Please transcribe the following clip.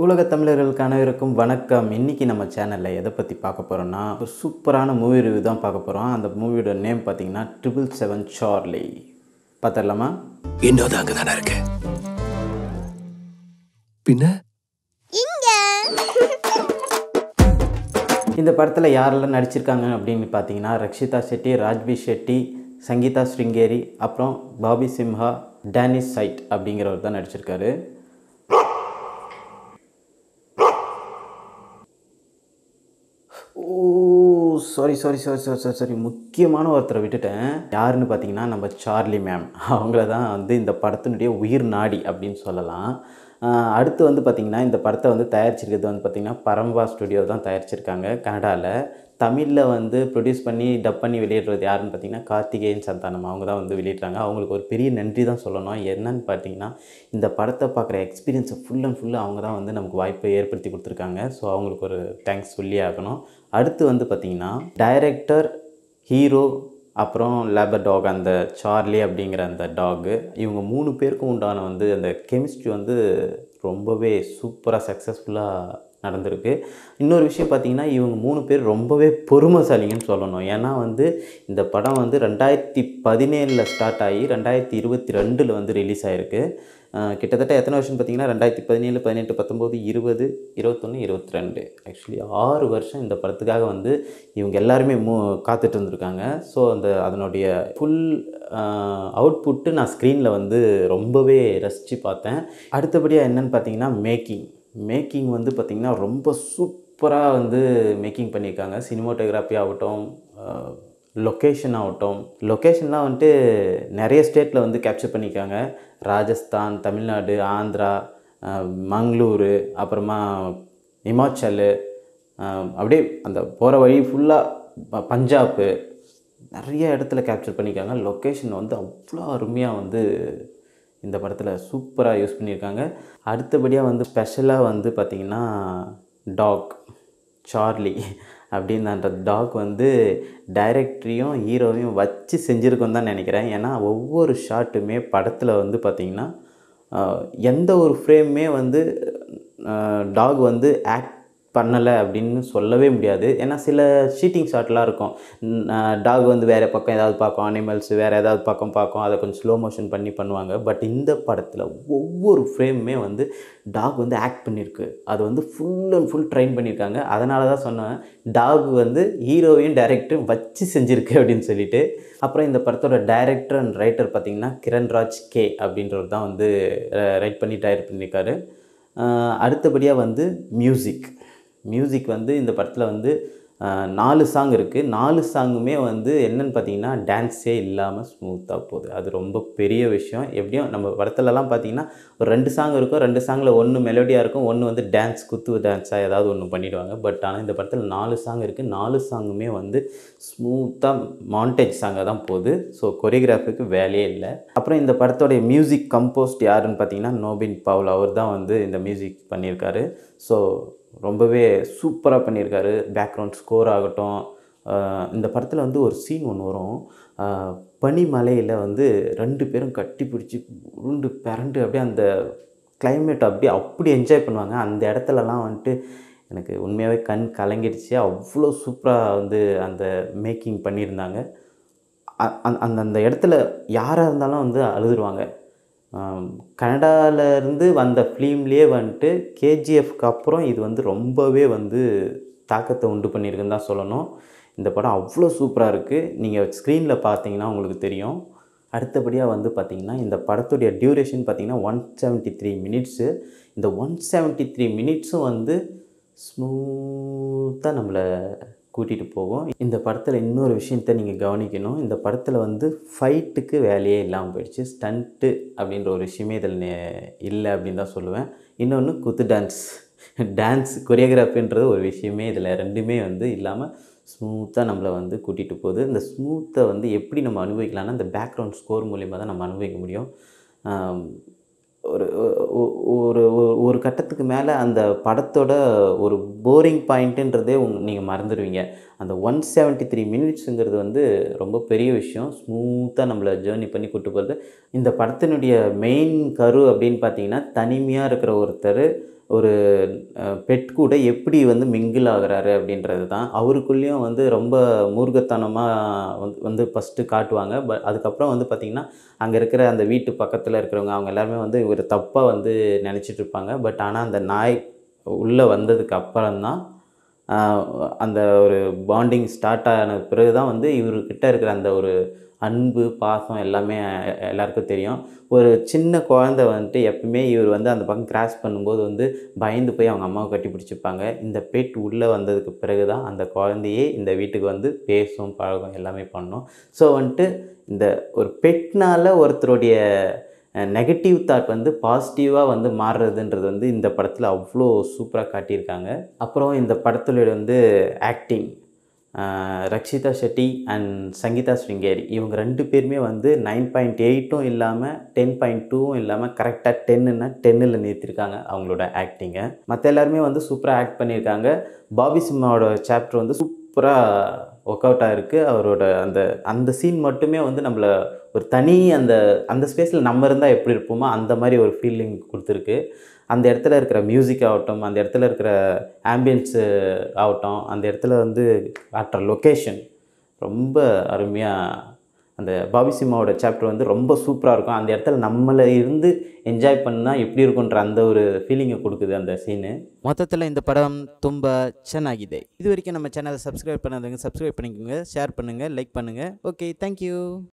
உலக தமிழர்களுக்கு அனைவருக்கும் வணக்கம் இன்றைக்கி நம்ம சேனலில் எதை பற்றி பார்க்க போகிறோம்னா ஒரு சூப்பரான மூவி ரிவ்யூ தான் பார்க்க போகிறோம் அந்த மூவியோட நேம் பார்த்தீங்கன்னா ட்ரிபிள் செவன் சார்லி பார்த்துடலாமா இன்னொரு அங்கே தானே இருக்கு பின்ன இந்த படத்தில் யாரெல்லாம் நடிச்சிருக்காங்க அப்படின்னு பார்த்தீங்கன்னா ரக்ஷிதா ஷெட்டி ராஜ்வி ஷெட்டி சங்கீதா ஸ்ருங்கேரி அப்புறம் பாபி சிம்ஹா டேனிஸ் சைட் அப்படிங்கிறவர் தான் நடிச்சிருக்காரு ஓ sorry sorry sorry sorry sorry sorry முக்கியமான ஒருத்தரை விட்டுட்டேன் யாருன்னு பார்த்தீங்கன்னா நம்ம சார்லி மேம் அவங்கள தான் வந்து இந்த படத்தினுடைய உயிர் நாடி அப்படின்னு சொல்லலாம் ஆஹ் அடுத்து வந்து பார்த்திங்கன்னா இந்த படத்தை வந்து தயாரிச்சிருக்கிறது வந்து பார்த்திங்கன்னா பரம்பா ஸ்டுடியோ தான் தயாரிச்சிருக்காங்க கனடாவில் தமிழில் வந்து ப்ரொடியூஸ் பண்ணி டப் பண்ணி வெளியிடுறது யாருன்னு பார்த்தீங்கன்னா கார்த்திகேயன் சந்தானம் அவங்க தான் வந்து வெளியிட்றாங்க அவங்களுக்கு ஒரு பெரிய நன்றி தான் சொல்லணும் என்னன்னு பார்த்தீங்கன்னா இந்த படத்தை பார்க்குற எக்ஸ்பீரியன்ஸை ஃபுல் அண்ட் ஃபுல்லாக அவங்க தான் வந்து நமக்கு வாய்ப்பை ஏற்படுத்தி கொடுத்துருக்காங்க ஸோ அவங்களுக்கு ஒரு தேங்க்ஸ் சொல்லி ஆகணும் அடுத்து வந்து பார்த்திங்கன்னா டைரக்டர் ஹீரோ அப்புறம் லேபர் டாக் அந்த சார்லி அப்படிங்கிற அந்த டாகு இவங்க மூணு பேருக்கும் உண்டான வந்து அந்த கெமிஸ்ட்ரி வந்து ரொம்பவே சூப்பராக சக்ஸஸ்ஃபுல்லாக நடந்திருக்கு இன்னொரு விஷயம் பார்த்தீங்கன்னா இவங்க மூணு பேர் ரொம்பவே பொறுமைசாலிங்கன்னு சொல்லணும் ஏன்னா வந்து இந்த படம் வந்து ரெண்டாயிரத்தி பதினேழில் ஸ்டார்ட் ஆகி ரெண்டாயிரத்தி இருபத்தி ரெண்டில் வந்து ரிலீஸ் ஆகிருக்கு அஹ் கிட்டத்தட்ட எத்தனை வருஷம் பார்த்தீங்கன்னா ரெண்டாயிரத்தி பதினேழு பதினெட்டு பத்தொம்போது இருபது இருபத்தொன்று இருபத்தி ரெண்டு ஆக்சுவலி ஆறு வருஷம் இந்த படத்துக்காக வந்து இவங்க எல்லாருமே மூ காத்துட்டு இருந்திருக்காங்க ஸோ அந்த அதனுடைய ஃபுல் அவுட்புட்டு நான் ஸ்க்ரீனில் வந்து ரொம்பவே ரசித்து பார்த்தேன் அடுத்தபடியாக என்னென்னு பார்த்தீங்கன்னா மேக்கிங் மேக்கிங் வந்து பார்த்திங்கன்னா ரொம்ப சூப்பராக வந்து மேக்கிங் பண்ணியிருக்காங்க சினிமோட்டோகிராஃபி ஆகட்டும் லொக்கேஷன் ஆகட்டும் லொக்கேஷன்லாம் வந்துட்டு நிறைய ஸ்டேட்டில் வந்து கேப்சர் பண்ணியிருக்காங்க ராஜஸ்தான் தமிழ்நாடு ஆந்திரா அஹ், மங்களூரு அப்புறமா இமாச்சல் அஹ், அப்படியே அந்த போகிற வழி ஃபுல்லாக பஞ்சாப்பு நிறைய இடத்துல கேப்சர் பண்ணியிருக்காங்க லொக்கேஷன் வந்து அவ்வளோ அருமையாக வந்து இந்த படத்தில் சூப்பராக யூஸ் பண்ணியிருக்காங்க அடுத்தபடியாக வந்து ஸ்பெஷலாக வந்து பார்த்திங்கன்னா டாக் சார்லி அப்படின்னு அந்த டாக் வந்து டைரக்டரையும் ஹீரோவையும் வச்சு செஞ்சுருக்கோன்னு தான் நினைக்கிறேன் ஏன்னா ஒவ்வொரு ஷாட்டுமே படத்தில் வந்து பார்த்திங்கன்னா ஆஹ், எந்த ஒரு ஃப்ரேமுமே வந்து டாக் வந்து ஆக்ட் பண்ணலை அப்படின்னு சொல்லவே முடியாது ஏன்னா சில ஷீட்டிங் ஷாட்லாம் இருக்கும் டாக் வந்து வேறு பக்கம் ஏதாவது பார்க்கும் அனிமல்ஸ் வேறு ஏதாவது பக்கம் பார்க்கும் அதை கொஞ்சம் ஸ்லோ மோஷன் பண்ணி பண்ணுவாங்க பட் இந்த படத்தில் ஒவ்வொரு ஃப்ரேமுமே வந்து டாக் வந்து ஆக்ட் பண்ணியிருக்கு அது வந்து ஃபுல் அண்ட் ஃபுல் ட்ரைன் பண்ணியிருக்காங்க அதனால தான் சொன்னேன் டாக் வந்து ஹீரோவையும் டைரக்டரும் வச்சு செஞ்சுருக்கு அப்படின்னு சொல்லிட்டு அப்புறம் இந்த படத்தோட டைரக்டர் அண்ட் ரைட்டர் பார்த்திங்கன்னா கிரண்ராஜ் கே அப்படின்றவர் தான் வந்து ரைட் பண்ணி டைரக்ட் பண்ணியிருக்காரு அஹ் அடுத்தபடியாக வந்து மியூசிக் மியூசிக் வந்து இந்த படத்தில் வந்து அஹ், நாலு சாங் இருக்குது நாலு சாங்குமே வந்து என்னன்னு பார்த்தீங்கன்னா டான்ஸே இல்லாமல் ஸ்மூத்தாக போகுது அது ரொம்ப பெரிய விஷயம் எப்படியும் நம்ம படத்துலலாம் பார்த்தீங்கன்னா ஒரு ரெண்டு சாங் இருக்கும் ரெண்டு சாங்கில் ஒன்று மெலோடியாக இருக்கும் ஒன்று வந்து டான்ஸ் குத்து டான்ஸாக ஏதாவது ஒன்று பண்ணிடுவாங்க பட் ஆனால் இந்த படத்தில் நாலு சாங் இருக்குது நாலு சாங்குமே வந்து ஸ்மூத்தாக மாண்டேஜ் சாங்காக தான் போகுது ஸோ கொரியோகிராஃபிக்கு வேலையே இல்லை அப்புறம் இந்த படத்தோடைய மியூசிக் கம்போஸ்ட் யாருன்னு பார்த்தீங்கன்னா நோபின் பவுல் அவர் தான் வந்து இந்த மியூசிக் பண்ணியிருக்காரு ஸோ ரொம்பவே சூப்பராக பண்ணியிருக்காரு பேக்ரவுண்ட் ஸ்கோர் ஆகட்டும் ஆஹ் இந்த படத்தில் வந்து ஒரு சீன் ஒன்று வரும் ஆஹ் பனிமலையில் வந்து ரெண்டு பேரும் கட்டி பிடிச்சி உருண்டு பிறண்டு அப்படியே அந்த climate அப்படியே அப்படி என்ஜாய் பண்ணுவாங்க அந்த இடத்துலலாம் வந்துட்டு எனக்கு உண்மையாகவே கண் கலங்கிடுச்சு அவ்வளோ சூப்பராக வந்து அந்த மேக்கிங் பண்ணியிருந்தாங்க அ- அந்த அந்த அந்த இடத்துல யாராக இருந்தாலும் வந்து அழுதுருவாங்க கனடால இருந்து வந்த ஃபிலிம்லேயே வந்துட்டு கேஜிஎஃப்க்கு அப்புறம் இது வந்து ரொம்பவே வந்து தாக்கத்தை உண்டு பண்ணியிருக்குன்னு தான் சொல்லணும் இந்த படம் அவ்வளோ சூப்பராக இருக்குது நீங்கள் ஸ்க்ரீனில் பார்த்தீங்கன்னா உங்களுக்கு தெரியும் அடுத்தபடியாக வந்து பார்த்திங்கன்னா இந்த படத்துடைய டியூரேஷன் பார்த்திங்கன்னா ஒன் செவன்ட்டி த்ரீ மினிட்ஸு இந்த ஒன் செவன்ட்டி த்ரீ மினிட்ஸும் வந்து ஸ்மூத்தாக நம்மளை கூட்டிகிட்டு போகும் இந்த படத்தில் இன்னொரு விஷயத்த நீங்கள் கவனிக்கணும் இந்த படத்தில் வந்து ஃபைட்டுக்கு வேலையே இல்லாமல் போயிடுச்சு ஸ்டண்ட்டு அப்படின்ற ஒரு விஷயமே இதில் நே- இல்லை அப்படின்னு தான் சொல்லுவேன் இன்னொன்று குத்து டான்ஸ் டான்ஸ் கொரியோகிராஃபின்றது ஒரு விஷயமே இதில் ரெண்டுமே வந்து இல்லாமல் ஸ்மூத்தாக நம்மளை வந்து கூட்டிகிட்டு போகுது இந்த ஸ்மூத்தை வந்து எப்படி நம்ம அனுபவிக்கலாம்னா இந்த பேக்ரவுண்ட் ஸ்கோர் மூலிமா தான் நம்ம அனுபவிக்க முடியும் ஆம், ஒரு ஒ- ஒரு ஒரு- ஒரு கட்டத்துக்கு மேலே அந்த படத்தோட ஒரு போரிங் பாயிண்ட்டுன்றதே நீங்கள் மறந்துடுவீங்க அந்த ஒன் செவன்ட்டி த்ரீ மினிட்ஸுங்கிறது வந்து ரொம்ப பெரிய விஷயம் ஸ்மூத்தாக நம்மளை ஜேர்னி பண்ணி கூட்டு போகிறது இந்த படத்தினுடைய மெயின் கரு அப்படின்னு பார்த்தீங்கன்னா தனிமையாக இருக்கிற ஒருத்தர் ஒரு பெட் கூட எப்படி வந்து மிங்கிள் ஆகுறாரு அப்படின்றது தான் அவருக்குள்ளேயும் வந்து ரொம்ப மூர்க்கத்தனமாக வந்து வந்து ஃபஸ்ட்டு காட்டுவாங்க பட் அதுக்கப்புறம் வந்து பார்த்திங்கன்னா அங்கே இருக்கிற அந்த வீட்டு பக்கத்தில் இருக்கிறவங்க அவங்க எல்லாருமே வந்து இவர் தப்பாக வந்து நினச்சிட்டு இருப்பாங்க பட் ஆனால் அந்த நாய் உள்ளே வந்ததுக்கு அப்புறம்தான் ஆஹ், அந்த ஒரு பாண்டிங் ஸ்டார்ட் ஆன பிறகு தான் வந்து இவர்கிட்ட இருக்கிற அந்த ஒரு அன்பு பாசம் எல்லாமே எ- எல்லாருக்கும் தெரியும் ஒரு சின்ன குழந்தை வந்துட்டு எப்பவுமே இவர் வந்து அந்த பக்கம் கிராஸ் பண்ணும்போது வந்து பயந்து போய் அவங்க அம்மாவை கட்டி பிடிச்சிப்பாங்க இந்த பெட் உள்ளே வந்ததுக்கு பிறகு தான் அந்த குழந்தையே இந்த வீட்டுக்கு வந்து பேசும் பழகும் எல்லாமே பண்ணும் ஸோ வந்துட்டு இந்த ஒரு பெட்னால ஒருத்தருடைய நெகட்டிவ் தாட் வந்து பாசிட்டிவாக வந்து மாறுறதுன்றது வந்து இந்த படத்தில் அவ்வளோ சூப்பராக காட்டியிருக்காங்க அப்புறம் இந்த படத்துல வந்து ஆக்டிங் ரக்ஷிதா ஷெட்டி அண்ட் சங்கீதா ஸ்ருங்கேரி இவங்க ரெண்டு பேருமே வந்து நைன் பாயிண்ட் எயிட்டும் இல்லாமல் டென் பாயிண்ட் டூவும் இல்லாமல் கரெக்டாக டென்னுன்னா டென்னில் நிறுத்திருக்காங்க அவங்களோட ஆக்டிங்கை மற்ற எல்லாருமே வந்து சூப்பராக ஆக்ட் பண்ணியிருக்காங்க பாபி சிம்மாவோட சாப்டர் வந்து சூப்பராக ஒர்க் அவுட் ஆகிருக்கு அவரோட அந்த அந்த சீன் மட்டுமே வந்து நம்மளை ஒரு தனி அந்த அந்த ஸ்பேஸில் நம்ம இருந்தால் எப்படி இருப்போமோ அந்த மாதிரி ஒரு ஃபீலிங் கொடுத்துருக்கு அந்த இடத்துல இருக்கிற மியூசிக் ஆகட்டும் அந்த இடத்துல இருக்கிற ஆம்பியன்ஸு ஆகட்டும் அந்த இடத்துல வந்து காட்டுற லொக்கேஷன் ரொம்ப அருமையாக அந்த பாபி சிம்மாவோட சாப்டர் வந்து ரொம்ப சூப்பராக இருக்கும் அந்த இடத்துல நம்மளை இருந்து என்ஜாய் பண்ணால் எப்படி இருக்குன்ற அந்த ஒரு ஃபீலிங்கை கொடுக்குது அந்த சீனு மொத்தத்தில் இந்த படம் ತುಂಬ ಚೆನ್ನಾಗಿದೆ இது வரைக்கும் நம்ம சேனலை சப்ஸ்கிரைப் பண்ணாதவங்க சப்ஸ்கிரைப் பண்ணிக்கோங்க ஷேர் பண்ணுங்கள் லைக் பண்ணுங்கள் ஓகே தேங்க்யூ